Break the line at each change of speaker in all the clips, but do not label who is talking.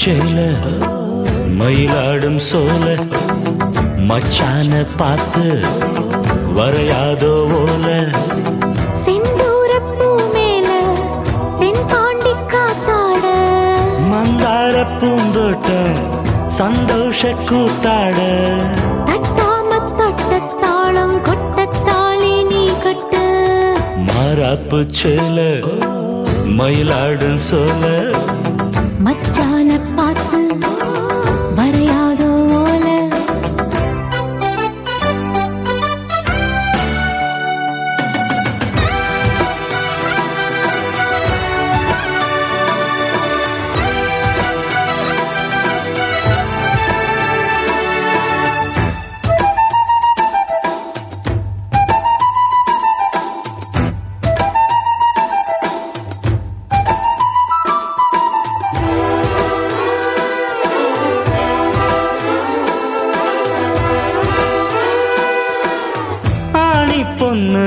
சேல மயிலாடும் சோல மச்சான பார்த்து வரையாதோ ஓல
செந்தூரப் பூ மேல தென்பாண்டி காத்தாட
மந்தார பூந்தோட்டம் சந்தோஷ கூத்தாட
தட்டாம தொட்ட தாளம் கொட்ட தாலி நீ கட்டு
மாறாப்பு சேல மயிலாடும் சோல
மச்சான பார்த்து வரையாதோ ஓல
ஆணி பொண்ணு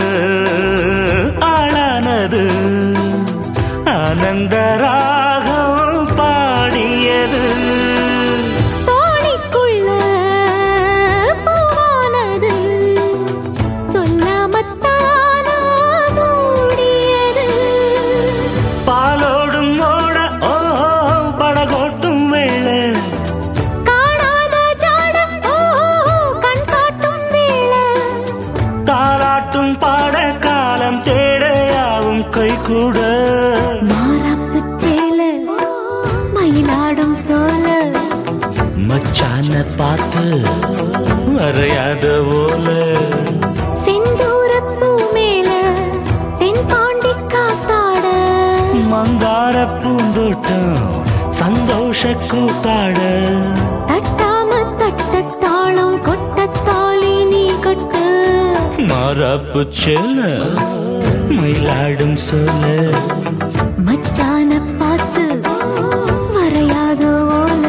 ஆளானது ஆனந்த ராகம் பாடியது
தோணிக்குள்ள பூவானது சொல்லாமத்தானா மூடியது
பாலோடும் ஓட ஓ படகோட்டும் வெள்ளை
காணாத ஜாடம் ஓ கண் காட்டும் வேளை
தாலாட்டும் பாட காலம் தேடையாவும் கை கூட
மாறாப்பு சேல மயிலாடும் சோல
மச்சான பார்த்து வரையாத ஓல
செந்தூர பூ மேல தென்பாண்டி காத்தாட
மந்தார பூந்தோட்டம் சந்தோஷ கூத்தாட
தட்டாம தட்ட தாளம் கொட்ட தாலி நீ கட்டு
மாறாப்பு செல்ல மயிலாடும் சொல்ல
மச்சான பார்த்து வரையாதோ ஓல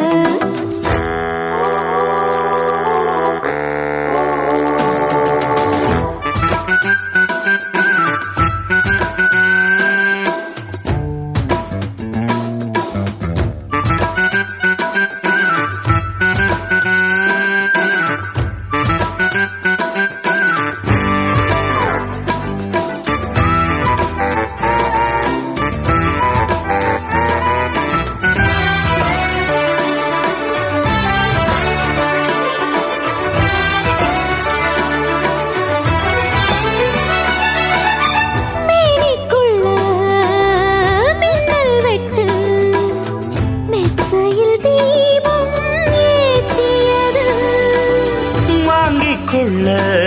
மேனிக்குள்ள மின்னல் வெட்டு மெத்தையில் தீபம் ஏத்தியது
வாங்கிக் கொள்ள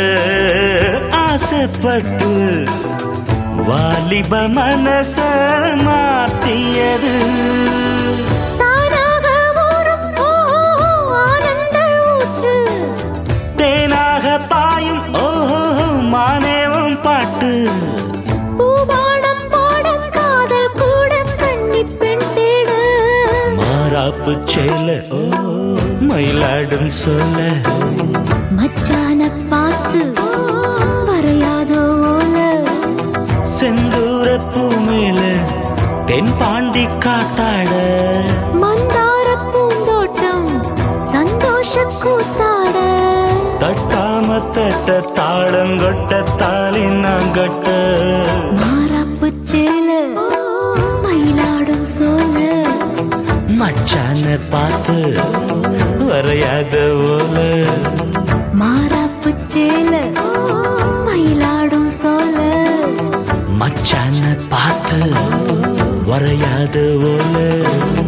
ஆசைப்பட்டு வாலிப மனச மாத்தியது
தானாக ஊறும் ஓ ஆனந்த ஊற்று
தேனாக பாயும் ஓஹோ மானேவும் பாட்டு
பூபானம் போட காதல் கூட கன்னி பெண் தேடு
மாறாப்பு சேல மயிலாடும் சொல்ல
மச்சான பார்த்து வரையாதோ ஓல
செந்தூர பூ மேல தென் பாண்டி காத்தாட
மந்தார பூந்தோட்டம் சந்தோஷ கூத்தாட
தட்டாம தட்ட தாளங்கொட்ட தாலி நாங்கட்ட
மாறாப்பு சேல மயிலாடும் சோல
மச்சான பார்த்து வரையாத ஓல
மாறாப்பு சேல மயிலாடும் சோல
மச்சான பார்த்து வரையாத ஓல